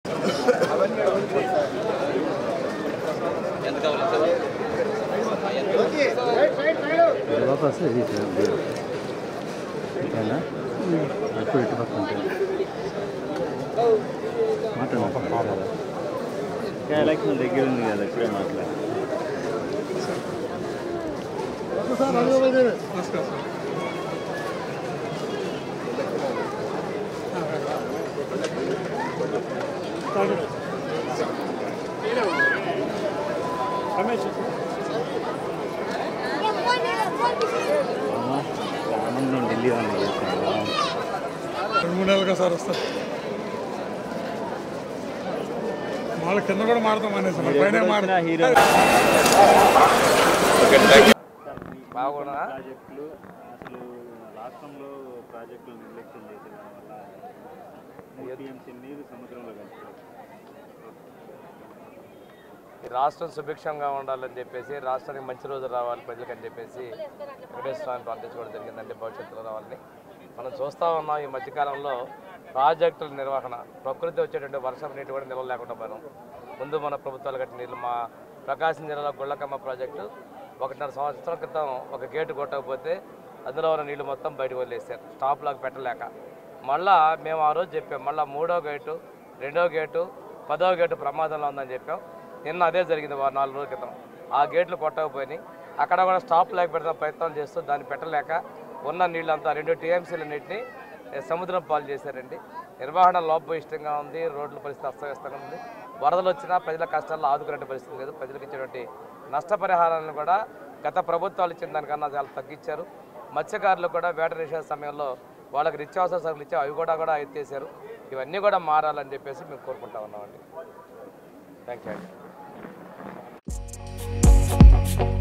వాపస్ ఇది ఓకేనా ఎప్పుడు ఇటు పక్క ఉంటుంది మాట్లాడాలి ఎలక్షన్ దగ్గర ఉంది కదా ఇప్పుడే మాట్లాడాలి ఆనందం ఢిల్లీ వాళ్ళు చేశాను రెండు మూడు నెలలుగా సార్ వస్తారు వాళ్ళ కింద కూడా మారుతాం అనేసి మరి పైన మారుతాం హీరో బాగున్నా ప్రాజెక్టులు అసలు రాష్ట్రంలో ప్రాజెక్టులు నిర్లక్ష్యం చేసేదాని వల్ల టీఎంసీ నీరు సముద్రంలో కలిసి ఈ రాష్ట్రం సుభిక్షంగా ఉండాలని చెప్పేసి రాష్ట్రానికి మంచి రోజు రావాలి ప్రజలకు అని చెప్పేసి వెంకటేశ్వర స్వామిని ప్రార్థించుకోవడం జరిగిందంటే భవిష్యత్తులో రావాలని మనం చూస్తూ ఉన్నాం ఈ మధ్యకాలంలో ప్రాజెక్టుల నిర్వహణ ప్రకృతి వచ్చేటువంటి వర్షం నీటి కూడా నిల్వ లేకుండా పోయినాం ముందు మన ప్రభుత్వాలు కట్టిన నీళ్ళు మా ప్రకాశం జిల్లాలో గుళ్ళకమ్మ ప్రాజెక్టు ఒకటిన్నర సంవత్సరాల క్రితం ఒక గేటు కొట్టకపోతే అందులో ఉన్న నీళ్లు మొత్తం బయటకు వదిలేశారు స్టాప్ లాగా పెట్టలేక మళ్ళా మేము ఆ రోజు చెప్పాం మళ్ళీ మూడో గేటు రెండో గేటు పదో గేటు ప్రమాదంలో ఉందని చెప్పాం నిన్న అదే జరిగింది వారు నాలుగు రోజుల క్రితం ఆ గేట్లు కొట్టకపోయినాయి అక్కడ కూడా స్టాప్ లేక పెడతాం ప్రయత్నం చేస్తూ దాన్ని పెట్టలేక ఉన్న నీళ్ళంతా రెండు టీఎంసీల నీటిని ఏ, సముద్రం పాలు చేశారండి నిర్వహణ లోపయిష్టంగా ఉంది రోడ్ల పరిస్థితి అస్తవ్యస్తంగా ఉంది వరదలు వచ్చినా ప్రజల కష్టాల్లో ఆదుకునే పరిస్థితి లేదు ప్రజలకు ఇచ్చేటువంటి నష్టపరిహారాలను కూడా గత ప్రభుత్వాలు ఇచ్చిన దానికన్నా చాలా తగ్గించారు మత్స్యకారులు కూడా వేట నిషేధ సమయంలో వాళ్ళకి నిత్యావసర సరుకులు ఇచ్చి అవి కూడా కూడా ఎత్తేసారు ఇవన్నీ కూడా మారాలని చెప్పేసి మేము కోరుకుంటా ఉన్నామండి థ్యాంక్ యూ అండి